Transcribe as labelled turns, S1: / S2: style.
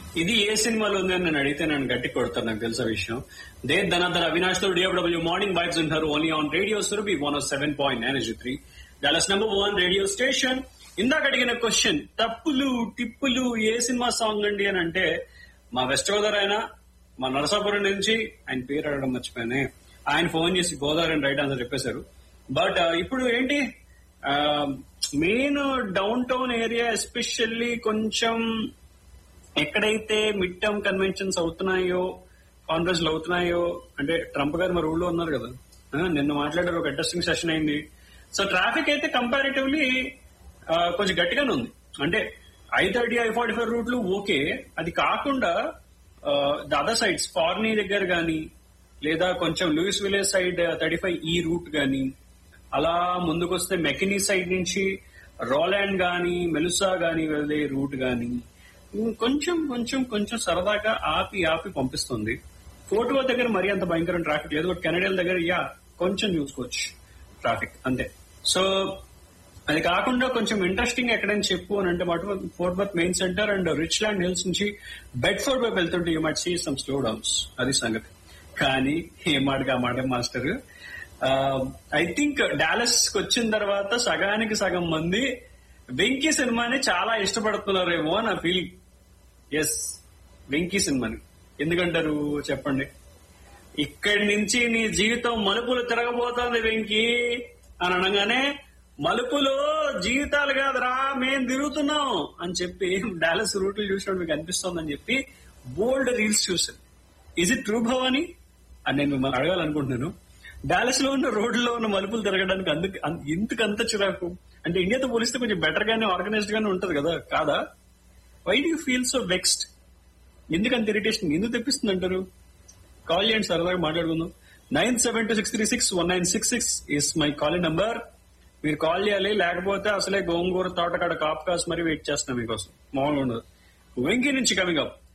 S1: ఇది ఏ సినిమాలో ఉంది అని నేను అడిగితే నన్ను గట్టి కొడతారు నాకు తెలుసా విషయం దే ధనాధర్ అవినాష్ తో డిఎఫ్డబ్ల్యూ మార్నింగ్ వైబ్స్ ఉంటారు only on radio Surabhi one seven point nine three Dallas number one radio station ఇందాక అడిగిన క్వశ్చన్ తప్పులు టిప్పులు ఏ సినిమా సాంగ్ అండి అని అంటే మా వెస్ట్ గోదావరి ఆయన మా నరసాపురం నుంచి ఆయన పేరు అడగడం మర్చిపోయానే ఆయన ఫోన్ చేసి గోదావరి అని రైట్ ఆన్సర్ చెప్పేశారు బట్ ఇప్పుడు ఏంటి main downtown area especially కొంచెం ఎక్కడైతే మిడ్ టర్మ్ కన్వెన్షన్స్ అవుతున్నాయో కాంగ్రెస్ లో అవుతున్నాయో అంటే ట్రంప్ గారు మరి ఊళ్ళో ఉన్నారు కదా ఆ, నిన్న మాట్లాడారు ఒక ఇంట్రెస్టింగ్ సెషన్ అయింది సో ట్రాఫిక్ అయితే కంపారిటివ్లీ కొంచెం గట్టిగానే ఉంది అంటే I thirty I forty five రూట్లు ఓకే అది కాకుండా ద అదర్ సైడ్స్ ఫార్నీ దగ్గర గానీ లేదా కొంచెం Lewisville side thirty five ఈ రూట్ గానీ అలా ముందుకు వస్తే మెకినీ సైడ్ నుంచి రోలాండ్ గాని మెలుసా గాని వెళ్ళే రూట్ గాని కొంచెం కొంచెం కొంచెం సరదాగా ఆపి ఆపి పంపిస్తుంది ఫోర్ట్ వర్త్ దగ్గర మరీ అంత భయంకరం ట్రాఫిక్ లేదు బట్ కెనడియల్ దగ్గర యా కొంచెం చూసుకోవచ్చు ట్రాఫిక్ అంతే సో అది కాకుండా కొంచెం ఇంట్రెస్టింగ్ ఎక్కడైనా చెప్పు అని అంటే మాట Fort Worth main centre and Richland hills నుంచి బెడ్ ఫోర్ట్ వైపు వెళ్తుంటే యూ మట్ సీ సమ్ స్లో డౌన్స్ అది సంగతి కానీ ఏ మాటగా మాట మాస్టర్ ఐ థింక్ డాలస్ కి వచ్చిన తర్వాత సగానికి సగం మంది వెంకీ సినిమాని చాలా ఇష్టపడుతున్నారేమో నా ఫీలింగ్ ఎస్ వెంకీ సినిమాని ఎందుకంటారు చెప్పండి ఇక్కడి నుంచి నీ జీవితం మలుపులు తిరగబోతోంది వెంకీ అని అనగానే మలుపులు జీవితాలు కాదురా మేం తిరుగుతున్నాం అని చెప్పి డాలస్ రూట్లు చూసినప్పుడు మీకు అనిపిస్తోందని చెప్పి బోల్డ్ రీల్స్ చూసాను ఇజ్ ఇట్ ట్రూ భవాని అని నేను మిమ్మల్ని అడగాలనుకుంటున్నాను డాలస్ లో ఉన్న రోడ్లలో ఉన్న మలుపులు తిరగడానికి అందుకు అన్- ఎందుకు అంత చిరాకు అంటే ఇండియాతో పోలిస్తే కొంచెం బెటర్ గానే ఆర్గనైజ్డ్ గానే ఉంటది కదా కాదా why do feel so vexed ఎందుకు అంత ఇరిటేషన్ ఎందుకు తెప్పిస్తుంది అంటారు కాల్ చేయండి సరదాగా మాట్లాడుకుందాం nine seven two six three six one nine six six is my call number మీరు కాల్ చేయాలి లేకపోతే అసలే గోంగూర తోటకాడ కాపు కాసి మరీ వెయిట్ చేస్తున్నాం మీకోసం మామూలుగా ఉండదు వెంకీ నుంచి కమింగ్ అప్